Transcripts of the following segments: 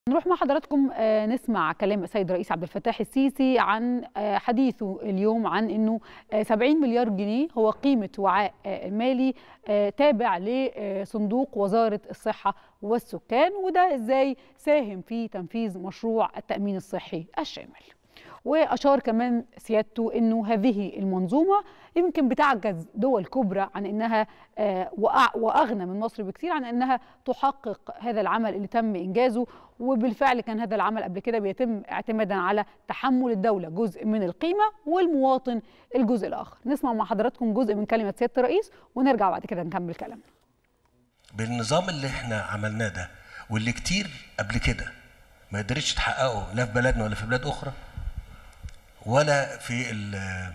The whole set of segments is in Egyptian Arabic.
نروح مع حضراتكم آه، نسمع كلام السيد الرئيس عبد الفتاح السيسي عن آه، حديثه اليوم عن انه آه، 70 مليار جنيه هو قيمه وعاء آه، المالي آه، تابع لصندوق وزاره الصحه والسكان وده ازاي ساهم في تنفيذ مشروع التامين الصحي الشامل. واشار كمان سيادته انه هذه المنظومه يمكن بتعجز دول كبرى عن انها آه، وأع- واغنى من مصر بكثير عن انها تحقق هذا العمل اللي تم انجازه وبالفعل كان هذا العمل قبل كده بيتم اعتمادا على تحمل الدوله جزء من القيمه والمواطن الجزء الاخر. نسمع مع حضراتكم جزء من كلمه سياده الرئيس ونرجع بعد كده نكمل كلامنا. بالنظام اللي احنا عملناه ده واللي كتير قبل كده ما قدرتش تحققه لا في بلدنا ولا في بلاد اخرى ولا في ال-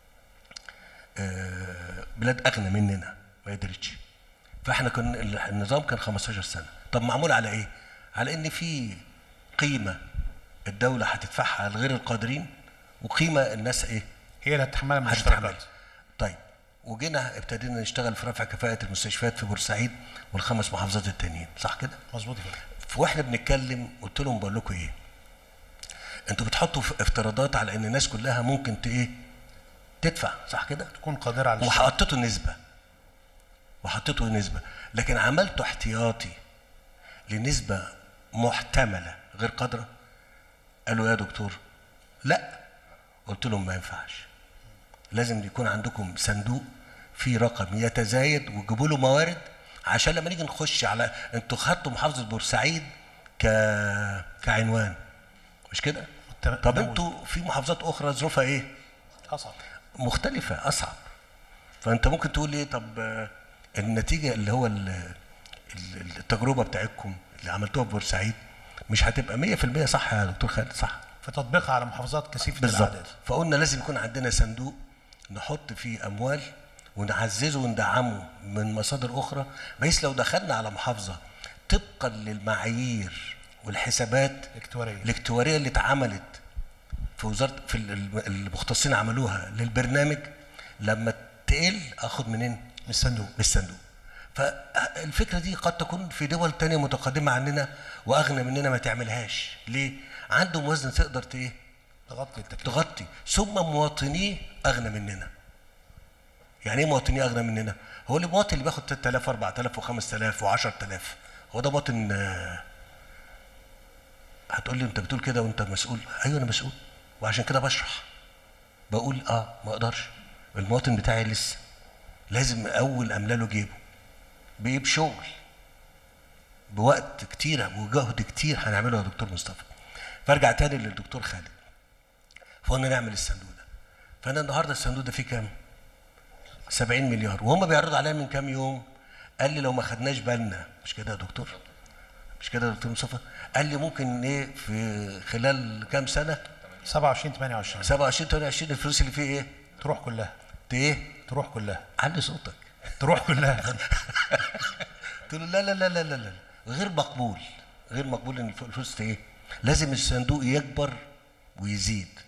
آه، بلاد اغنى مننا ما قدرتش فاحنا كنا النظام كان 15 سنه طب معمول على ايه على ان في قيمه الدوله هتدفعها لغير القادرين وقيمه الناس ايه هي اللي هتتحملها من هتتحمل الاشتراكات طيب وجينا ابتدينا نشتغل في رفع كفاءة المستشفيات في بورسعيد والخمس محافظات التانيين صح كده؟ مظبوط كده واحنا بنتكلم قلت لهم بقول لكم ايه؟ انتوا بتحطوا في افتراضات على ان الناس كلها ممكن ت ايه؟ تدفع صح كده؟ تكون قادره على الاشتراك. وحطيتوا نسبة وحطيتوا نسبة لكن عملتوا احتياطي لنسبة محتملة غير قادرة قالوا يا دكتور لا قلت لهم ما ينفعش لازم يكون عندكم صندوق فيه رقم يتزايد وتجيبوا له موارد عشان لما نيجي نخش على انتوا خدتوا محافظة بورسعيد ك... كعنوان مش كده؟ والتم- طب تمول. انتوا في محافظات اخرى ظروفها ايه؟ اصعب مختلفة أصعب فأنت ممكن تقول إيه طب آه، النتيجة اللي هو ال- ال- التجربة بتاعتكم اللي عملتوها في بورسعيد مش هتبقى 100% صح يا دكتور خالد صح في تطبيقها على محافظات كثيفه بالظبط الاعداد فقلنا لازم يكون عندنا صندوق نحط فيه أموال ونعززه وندعمه من مصادر أخرى بحيث لو دخلنا على محافظة طبقا للمعايير والحسابات الاكتواريه الاكتواريه اللي اتعملت في وزاره في ال- ال- المختصين عملوها للبرنامج لما تقل اخد منين؟ من الصندوق من الصندوق. فالفكره دي قد تكون في دول تانية متقدمه عننا واغنى مننا ما تعملهاش، ليه؟ عندهم وزن تقدر ت- ايه؟ تغطي التكلفه تغطي ثم مواطنيه اغنى مننا. يعني ايه مواطنيه اغنى مننا؟ هو المواطن اللي بياخد 3000 4000 و5000 و10000 هو ده مواطن آه، هتقول لي انت بتقول كده وانت مسؤول ايوه انا مسؤول وعشان كده بشرح بقول اه ما اقدرش المواطن بتاعي لسه لازم اول املى له جيبه بايه بشغل بوقت كتير وجهد كتير هنعمله يا دكتور مصطفى فارجع تاني للدكتور خالد فقلنا نعمل الصندوق ده فانا النهارده الصندوق ده فيه كام 70 مليار وهم بيعرضوا عليا من كام يوم قال لي لو ما خدناش بالنا مش كده يا دكتور مش كده يا دكتور مصطفى قال لي ممكن ايه في خلال كام سنه 27 28 27 28 الفلوس اللي فيه ايه تروح كلها ت- ايه تروح كلها علي صوتك تروح كلها قلت له لا لا لا لا لا لا غير مقبول غير مقبول ان الفلوس ت- ايه لازم الصندوق يكبر ويزيد